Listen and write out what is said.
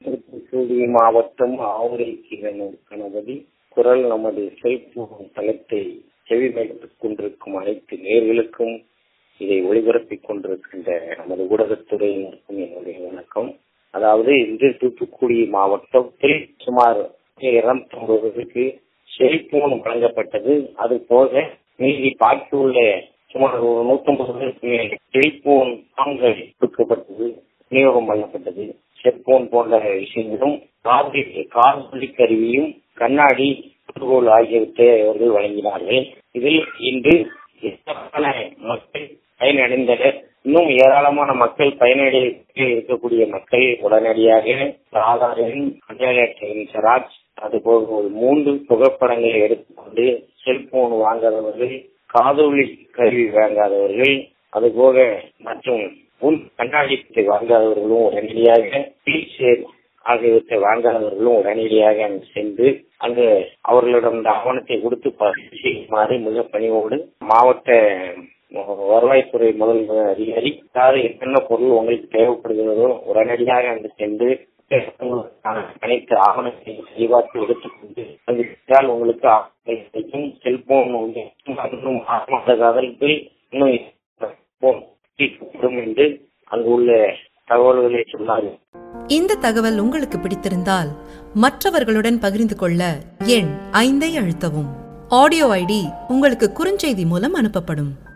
தூத்துக்குடி மாவட்டம் ஆவுரை கிரணம் கணபதி குரல் நமது செல்போன் தளத்தை செவிமடுத்துக் கொண்டிருக்கும் அனைத்து நேர்களுக்கும் இதை ஒளிபரப்பிக் கொண்டிருக்கின்ற நமது ஊடகத்துறையினருக்கும் என்னுடைய வணக்கம் அதாவது இன்று தூத்துக்குடி மாவட்டத்தில் சுமார் இருநூத்தி செல்போன் வழங்கப்பட்டது அது போக மீதி பாக்கியுள்ள சுமார் ஒரு நூத்தம்பது பேருக்கு மேல் செல்போன் தாங்கள் கொடுக்கப்பட்டது விநியோகம் பண்ணப்பட்டது செல்போன் போன்ற விஷயங்களும் காதலி காதலி கருவியும் கண்ணாடி புதுகோல் ஆகியவற்றை அவர்கள் வழங்கினார்கள் இதில் இன்று ஏராளமான மக்கள் பயனடைந்தனர் இன்னும் ஏராளமான மக்கள் பயனடைய இருக்கக்கூடிய மக்கள் உடனடியாக ஆதார் எண் அடையாள அட்டையின் செராக்ஸ் அதுபோக ஒரு மூன்று புகைப்படங்களை எடுத்துக்கொண்டு செல்போன் வாங்காதவர்கள் காதொலி கருவி வாங்காதவர்கள் அதுபோக மற்றும் உன் கண்ணாடி வாங்காதவர்களும் உடனடியாக பீச்சேர் ஆகியவற்றை வாங்காதவர்களும் உடனடியாக அங்கு சென்று அங்கு அவர்களிடம் இந்த ஆவணத்தை கொடுத்து பதிவு செய்யுமாறு மிக பணிவோடு மாவட்ட வருவாய்த்துறை முதல் அதிகாரி அதாவது என்னென்ன பொருள் உங்களுக்கு தேவைப்படுகிறதோ உடனடியாக அங்கு சென்று அனைத்து ஆவணத்தையும் சரிபார்த்து எடுத்துக்கொண்டு அங்கு சென்றால் உங்களுக்கு கிடைக்கும் செல்போன் இன்னும் மாத காலத்தில் இன்னும் என்று அங்கு உள்ள தகவல்களை சொன்னார்கள் இந்த தகவல் உங்களுக்கு பிடித்திருந்தால் மற்றவர்களுடன் பகிர்ந்து கொள்ள எண் ஐந்தை அழுத்தவும் ஆடியோ ஐடி உங்களுக்கு குறுஞ்செய்தி மூலம் அனுப்பப்படும்